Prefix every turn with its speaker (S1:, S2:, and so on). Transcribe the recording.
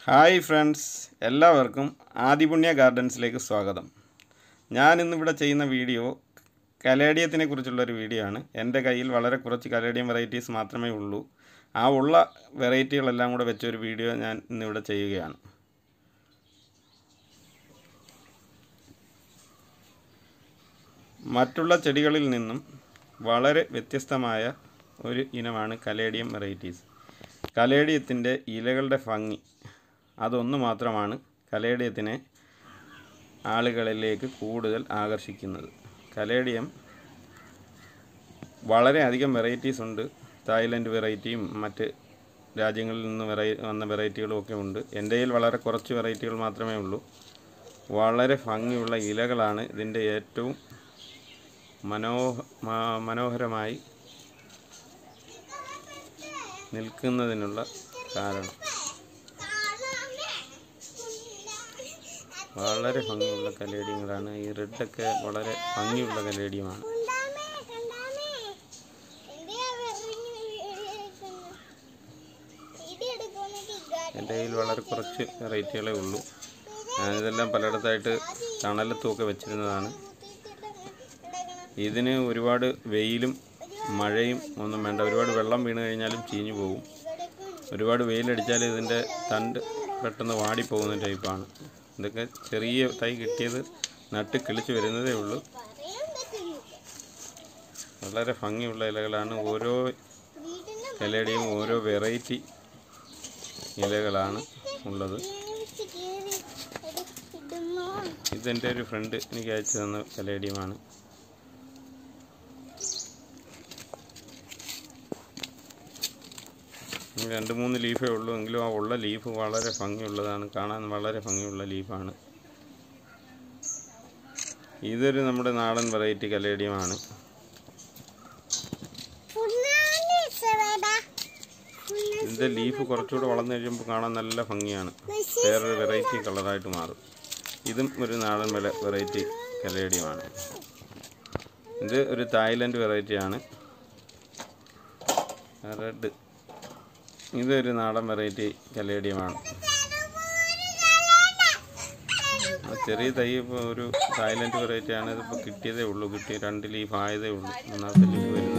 S1: hi friends എല്ലാവർക്കും ആദിപുണ്യ ഗാർഡൻസിലേക്ക് സ്വാഗതം ഞാൻ ഇന്നിവിടെ ചെയ്യുന്ന വീഡിയോ കലേഡിയത്തിനെ കുറിച്ചുള്ളൊരു വീഡിയോ ആണ് എൻ്റെ കയ്യിൽ വളരെ കുറച്ച് കലേഡിയം വെറൈറ്റീസ് മാത്രമേ ഉള്ളൂ ആ ഉള്ള വെറൈറ്റികളെല്ലാം കൂടെ വെച്ചൊരു വീഡിയോ ഞാൻ ഇന്നിവിടെ ചെയ്യുകയാണ് മറ്റുള്ള ചെടികളിൽ നിന്നും വളരെ വ്യത്യസ്തമായ ഒരു ഇനമാണ് കലേഡിയം വെറൈറ്റീസ് കലേഡിയത്തിൻ്റെ ഇലകളുടെ ഭംഗി അതൊന്നു മാത്രമാണ് കലേഡിയത്തിനെ ആളുകളിലേക്ക് കൂടുതൽ ആകർഷിക്കുന്നത് കലേഡിയം വളരെയധികം വെറൈറ്റീസ് ഉണ്ട് തായ്ലൻഡ് വെറൈറ്റിയും മറ്റ് രാജ്യങ്ങളിൽ നിന്ന് വെറൈ വന്ന വെറൈറ്റികളും ഒക്കെ ഉണ്ട് എൻ്റെ കയ്യിൽ വളരെ കുറച്ച് വെറൈറ്റികൾ മാത്രമേ ഉള്ളൂ വളരെ ഭംഗിയുള്ള ഇലകളാണ് ഇതിൻ്റെ ഏറ്റവും മനോഹ മ- മനോഹരമായി നിൽക്കുന്നതിനുള്ള കാരണം വളരെ ഭംഗിയുള്ള കലേഡിയങ്ങളാണ് ഈ റെഡൊക്കെ വളരെ ഭംഗിയുള്ള കലേഡിയമാണ് എൻ്റെ കയ്യിൽ വളരെ കുറച്ച് വെറൈറ്റികളേ ഉള്ളൂ ഞാനിതെല്ലാം പലയിടത്തായിട്ട് തണലത്തുമൊക്കെ വെച്ചിരുന്നതാണ് ഇതിന് ഒരുപാട് വെയിലും മഴയും ഒന്നും വേണ്ട ഒരുപാട് വെള്ളം വീണ് കഴിഞ്ഞാലും ചീഞ്ഞു പോകും ഒരുപാട് വെയിലടിച്ചാൽ ഇതിൻ്റെ തണ്ട് പെട്ടെന്ന് വാടിപ്പോകുന്ന ടൈപ്പാണ് ഇതൊക്കെ ചെറിയ തൈ കിട്ടിയത് നട്ട് കിളിച്ച് വരുന്നതേ ഉള്ളൂ വളരെ ഭംഗിയുള്ള ഇലകളാണ് ഓരോ ഇലയുടെയും ഓരോ വെറൈറ്റി ഇലകളാണ് ഉള്ളത് ഇതെൻ്റെ ഒരു ഫ്രണ്ട് എനിക്ക് അയച്ചു തന്ന കലേഡിയമാണ് ഇനി രണ്ട് മൂന്ന് ലീഫേ ഉള്ളൂ എങ്കിലും ആ ഉള്ള ലീഫ് വളരെ ഭംഗിയുള്ളതാണ് കാണാൻ വളരെ ഭംഗിയുള്ള ലീഫാണ് ഇതൊരു നമ്മുടെ നാടൻ വെറൈറ്റി കലേഡിയമാണ് ഇതിൻ്റെ ലീഫ് കുറച്ചുകൂടെ വളർന്നു കഴിയുമ്പോൾ കാണാൻ നല്ല ഭംഗിയാണ് വേറൊരു വെറൈറ്റി കളറായിട്ട് മാറും ഇതും ഒരു നാടൻ വില വെറൈറ്റി കലേഡിയമാണ് ഇത് ഒരു തായ്ലൻഡ് വെറൈറ്റിയാണ് റെഡ് ഇതൊരു നാടൻ വെറൈറ്റി കലേഡിയമാണ് ആ ചെറിയ തൈ ഇപ്പോൾ ഒരു തായ്ലൻഡ് വെറൈറ്റിയാണ് ഇതിപ്പോൾ കിട്ടിയതേ ഉള്ളൂ കിട്ടിയ രണ്ട് ലീഫ് ആയതേ ഉള്ളൂ ഒന്നാമത്തെ ലീഫ് വരുന്നത്